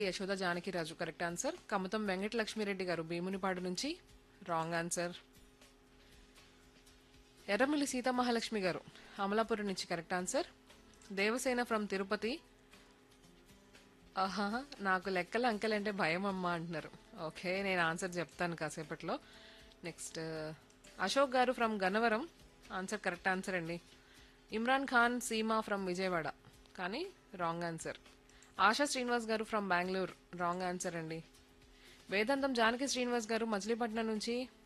Yashoda Janakiraju correct answer Kamatham Venkatalakshmireddy గారు భీమునిపాడు నుంచి wrong answer Erramilli Sitamahalakshmi గారు అమలాపురం నుంచి correct answer Devasena from Tirupati ఆహా నాకు లెక్కలు అంకెలంటే భయం అమ్మా అంటున్నారు ఓకే నేను ఆన్సర్ చెప్తాను కాసేపట్లో నెక్స్ట్ అశోక్ గారు from Gannavaram answer correct answer అండి ఇమ్రాన్ ఖాన్ సీమా ఫ్రమ్ విజయవాడ కానీ రాంగ్ ఆన్సర్ ఆశా శ్రీనివాస్ గారు ఫ్రమ్ బెంగళూరు రాంగ్ ఆన్సర్ అండి వేదాంతం జానకి శ్రీనివాస్ గారు మచిలీపట్నం నుంచి